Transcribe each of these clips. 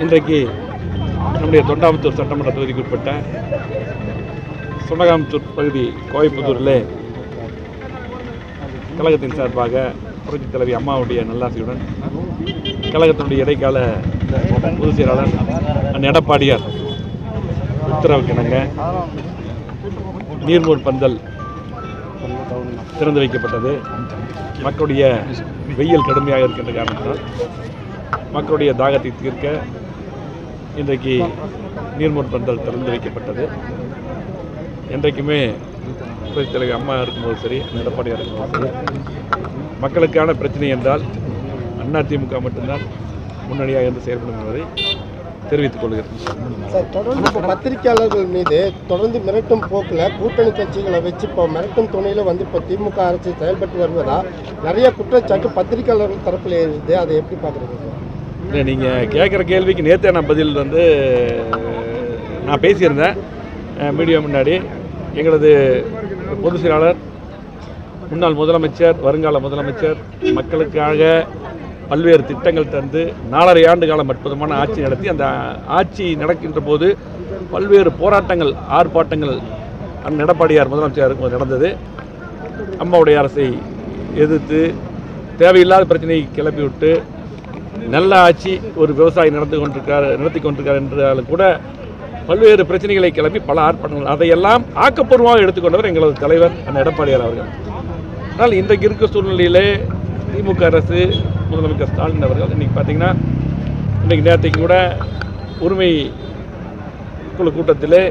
இன்றைக்கு நம்முடைய தொண்டாமுத்தூர் சட்டமன்ற தொகுதிக்கு உட்பட்ட சுனகாமுத்தூர் பகுதி கோவைப்புத்தூரிலே கழகத்தின் சார்பாக புரட்சித் தலைவி அம்மாவுடைய நல்லாசியுடன் கழகத்தினுடைய இடைக்கால பொதுச் செயலாளர் அண்ணன் எடப்பாடியார் உத்தரவுக்கு இணங்க நீர்மூர் பந்தல் திறந்து வைக்கப்பட்டது மக்களுடைய வெயில் கடுமையாக இருக்கின்ற காரணத்தினால் மக்களுடைய தாகத்தை தீர்க்க இன்றைக்கு நீர்மூர் பந்தல் திறந்து வைக்கப்பட்டது என்றைக்குமே புரட்சித் தலைவர் அம்மா இருக்கும்போது சரி எடப்பாடியார் இருக்கும்போது சரி மக்களுக்கான பிரச்சனை என்றால் அதிமுக மட்டும்தான் முன்னணியாக இருந்து செயல்படும் என்பதை தெரிவித்துக் கொள்கிறேன் சார் தொடர்ந்து இப்போ பத்திரிகையாளர்கள் மீது தொடர்ந்து மிரட்டும் போக்கில் கூட்டணி கட்சிகளை வச்சு இப்போ மிரட்டும் துணையில் வந்து இப்போ திமுக அரசு செயல்பட்டு வருவதா நிறைய குற்றச்சாட்டு பத்திரிகையாளர்கள் தரப்பில் இருக்குது அதை எப்படி பார்க்குறீங்க சார் இல்லை நீங்கள் கேட்குற கேள்விக்கு நேற்றே நான் பதில் வந்து நான் பேசியிருந்தேன் அஹ், மீடியா முன்னாடி எங்களது பொதுச் செயலாளர் முன்னாள் முதலமைச்சர் வருங்கால முதலமைச்சர் மக்களுக்காக பல்வேறு திட்டங்கள் தந்து நாலரை ஆண்டு காலம் அற்புதமான ஆட்சி நடத்தி அந்த ஆட்சி நடக்கின்ற போது பல்வேறு போராட்டங்கள் ஆர்ப்பாட்டங்கள் அண்ணன் எடப்பாடியார் முதலமைச்சர் இருக்கும்போது நடந்தது அம்மாவுடைய அரசை எதிர்த்து தேவையில்லாத பிரச்சனையை கிளப்பி விட்டு நல்ல ஆட்சி ஒரு விவசாயி நடந்து கொண்டிருக்கார் நடத்தி கொண்டிருக்கார் என்றாலும் கூட பல்வேறு பிரச்சனைகளை கிளப்பி பல ஆர்ப்பாட்டங்கள் அதையெல்லாம் ஆக்கப்பூர்வமாக எடுத்துக்கொண்டவர் எங்களது தலைவர் அந்த எடப்பாடியார் அவர்கள் ஆனால் இன்றைக்கு இருக்க சூழ்நிலையிலே திமுக அரசு முதலமைச்சர் ஸ்டாலின் அவர்கள் இன்றைக்கி பார்த்தீங்கன்னா இன்றைக்கி நேரத்தைக்கு கூட உரிமை குழு கூட்டத்திலே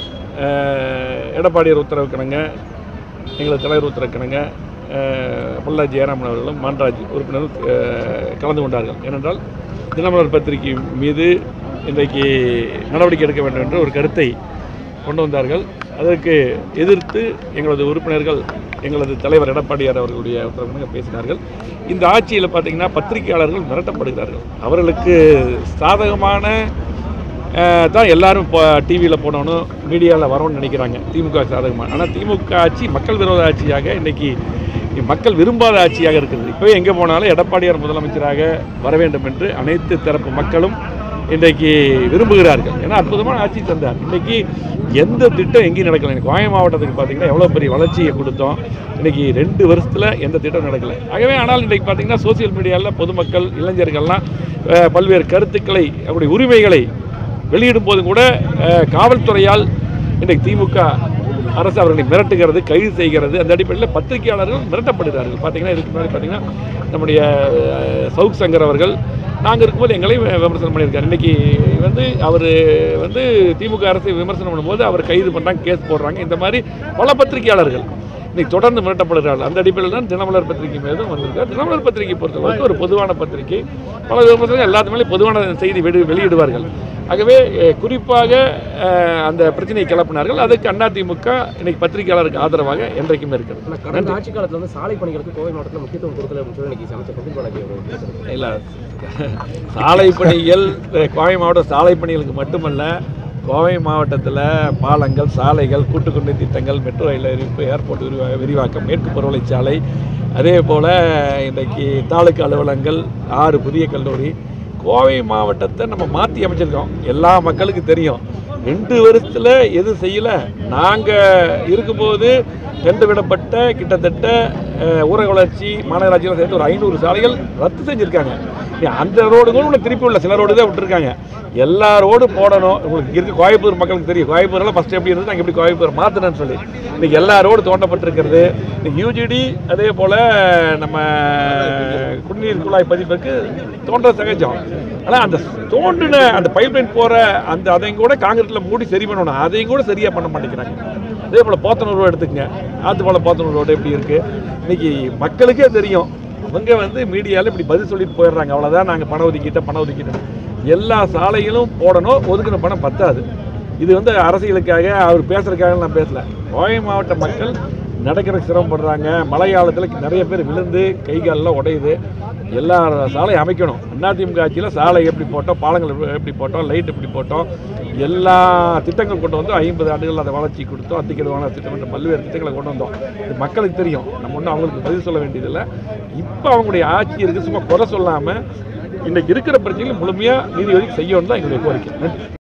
அஹ், எடப்பாடியார் உத்தரவுக்கிணங்க எங்களது தலைவர் உத்தரவுக்கிணங்க அஹ், பொள்ளாச்சி ஜெயராமன் அவர்களும் மான்ராஜ் உறுப்பினரும் அஹ், கலந்து கொண்டார்கள் ஏனென்றால் தினமலர் பத்திரிகை மீது இன்றைக்கு நடவடிக்கை எடுக்க வேண்டும் என்ற ஒரு கருத்தை கொண்டு வந்தார்கள் அதற்கு எதிர்த்து எங்களது உறுப்பினர்கள் எங்களது தலைவர் எடப்பாடியார் அவர்களுடைய உத்தரவுங்க பேசினார்கள் இந்த ஆட்சியில் பார்த்தீங்கன்னா பத்திரிகையாளர்கள் மிரட்டப்படுகிறார்கள் அவர்களுக்கு சாதகமான அஹ், தான் எல்லாரும் இப்போ டிவியில் போடணும் மீடியாவில் வரணும்னு நினைக்கிறாங்க திமுக சாதகமாக ஆனால் திமுக ஆட்சி மக்கள் விரோத ஆட்சியாக இன்னைக்கு மக்கள் விரும்பாத ஆட்சியாக இருக்குது இப்போவே எங்கே போனாலும் எடப்பாடியார் முதலமைச்சராக வர வேண்டும் என்று அனைத்து தரப்பு மக்களும் இன்றைக்கு விரும்புகிறார்கள் ஏன்னா அற்புதமான ஆட்சி தந்தார் இன்னைக்கு எந்த திட்டம் எங்கேயும் நடக்கலை இன்னைக்கு கோவை மாவட்டத்துக்கு பார்த்தீங்கன்னா எவ்வளோ பெரிய வளர்ச்சியை கொடுத்தோம் இன்னைக்கு ரெண்டு வருஷத்தில் எந்த திட்டம் நடக்கலை ஆகவே ஆனால் இன்றைக்கு பார்த்தீங்கன்னா சோசியல் மீடியாவில் பொதுமக்கள் இளைஞர்கள்லாம் அஹ், பல்வேறு கருத்துக்களை அவருடைய உரிமைகளை வெளியிடும் போது கூட அஹ், காவல்துறையால் இன்றைக்கு திமுக அரசு அவர்களை மிரட்டுகிறது கைது செய்கிறது அந்த அடிப்படையில் பத்திரிகையாளர்கள் மிரட்டப்படுகிறார்கள் பார்த்தீங்கன்னா இதுக்கு முன்னாடி பார்த்தீங்கன்னா நம்முடைய அஹ், சவுக் சங்கர் அவர்கள் நாங்கள் இருக்கும்போது எங்களை வி- விமர்சனம் பண்ணியிருக்காரு இன்னைக்கு வந்து அவர் வந்து திமுக அரசை விமர்சனம் பண்ணும்போது அவர் கைது பண்ணுறாங்க கேஸ் போடுறாங்க இந்த மாதிரி பல பத்திரிகையாளர்கள் இன்னைக்கு தொடர்ந்து மிரட்டப்படுகிறார்கள் அந்த அடிப்படையில் தான் தினமலர் பத்திரிகை மீதும் வந்திருக்கார் தினமலர் பத்திரிகை பொறுத்தளவுக்கு ஒரு பொதுவான பத்திரிகை பல விமர்சனங்கள் எல்லாத்து மேலே பொதுவான செய்தி வெளி வெளியிடுவார்கள் ஆகவே அஹ், குறிப்பாக அஹ், அந்த பிரச்சனையை கிளப்பினார்கள் அதுக்கு அதிமுக இன்னைக்கு பத்திரிகையாளருக்கு ஆதரவாக என்றைக்குமே இருக்கிறது ஆனா கடந்த ஆட்சி காலத்துல வந்து சாலை பணிகளுக்கு கோவை மாவட்டத்தில் முக்கியத்துவம் கொடுக்கல அப்படின்னு சொல்லி இன்னைக்கு அமைச்சர் செந்தில் பாலாஜி அவர்கள் பேசுறாரு. இல்லை சாலை பணிகள் அஹ், கோவை மாவட்ட சாலை பணிகளுக்கு மட்டுமல்ல கோவை மாவட்டத்தில் பாலங்கள் சாலைகள் கூட்டுக்குடி திட்டங்கள் மெட்ரோ ரயில் அறிவிப்பு ஏர்போர்ட் விரிவா விரிவாக்கம் மேற்கு புறவழி சாலை அதே போல் இன்றைக்கி தாலுக்கா அலுவலகங்கள் ஆறு புதிய கல்லூரி கோவை மாவட்டத்தை நம்ம மாற்றி அமைச்சிருக்கோம் எல்லா மக்களுக்கும் தெரியும் ரெண்டு வருஷத்தில் எதுவும் செய்யலை நாங்கள் இருக்கும்போது டெண்டு விடப்பட்ட கிட்டத்தட்ட அஹ், ஊரக வளர்ச்சி மாநகராட்சியில் சேர்த்து ஒரு ஐநூறு சாலைகள் ரத்து செஞ்சுருக்காங்க நீ அந்த ரோடு கூட உள்ள திருப்பி உள்ள சில ரோடு தான் விட்டுருக்காங்க எல்லா ரோடு போடணும் உங்களுக்கு இருக்கு கோயம்புத்தூர் மக்களுக்கு தெரியும் கோயம்புத்தூர்லாம் ஃபஸ்ட்டு எப்படி இருந்தது நாங்கள் எப்படி கோயம்புத்தூர் மாற்றணும்னு சொல்லி இன்னைக்கு எல்லா ரோடு தோண்டப்பட்டிருக்கிறது இன்னைக்கு யூஜிடி அதே போல் நம்ம குடிநீர் குழாய் பதிப்புக்கு தோன்ற சகஜம் ஆனால் அந்த தோண்டின அந்த பைப்லைன் போகிற அந்த அதையும் கூட காங்கிரீட்டில் மூடி சரி பண்ணணும் அதையும் கூட சரியாக பண்ண மாட்டேங்கிறாங்க அதே போல் போத்தனூர் ரோடு எடுத்துக்கங்க ஆத்துப்பாலம் போத்தனூர் ரோடு எப்படி இருக்குது இன்னைக்கு மக்களுக்கே தெரியும் அவங்க வந்து மீடியாவில் இப்படி பதில் சொல்லிட்டு போயிடுறாங்க அவ்வளோதான் நாங்கள் பணம் ஒதுக்கிட்ட பணம் ஒதுக்கிட்டோம் எல்லா சாலைகளும் போடணும் ஒதுக்கின பணம் பத்தாது இது வந்து அரசியலுக்காக அவர் பேசுறதுக்காக நான் பேசல கோவை மாவட்ட மக்கள் நடக்கிறதுக்கு சிரமப்படுறாங்க மழை காலத்தில் நிறைய பேர் விழுந்து கை காலெல்லாம் உடையுது எல்லா சாலையும் அமைக்கணும் அதிமுக ஆட்சியில் சாலை எப்படி போட்டோம் பாலங்கள் எப்படி- எப்படி போட்டோம் லைட் எப்படி போட்டோம் எல்லா திட்டங்கள் கொண்டு வந்து ஐம்பது ஆண்டுகள் அதை வளர்ச்சி கொடுத்தோம் அத்திக்கிடுவான திட்டம் என்ற பல்வேறு திட்டங்களை கொண்டு வந்தோம் இது மக்களுக்கு தெரியும் நம்ம ஒன்றும் அவங்களுக்கு பதில் சொல்ல வேண்டியதில்லை இப்போ அவங்களுடைய ஆட்சி இருக்குது சும்மா குறை சொல்லாமல் இன்றைக்கு இருக்கிற பிரச்சனைகளை முழுமையாக நீதி வரைக்கும் செய்யணும் தான் எங்களுடைய கோரிக்கை நன்றி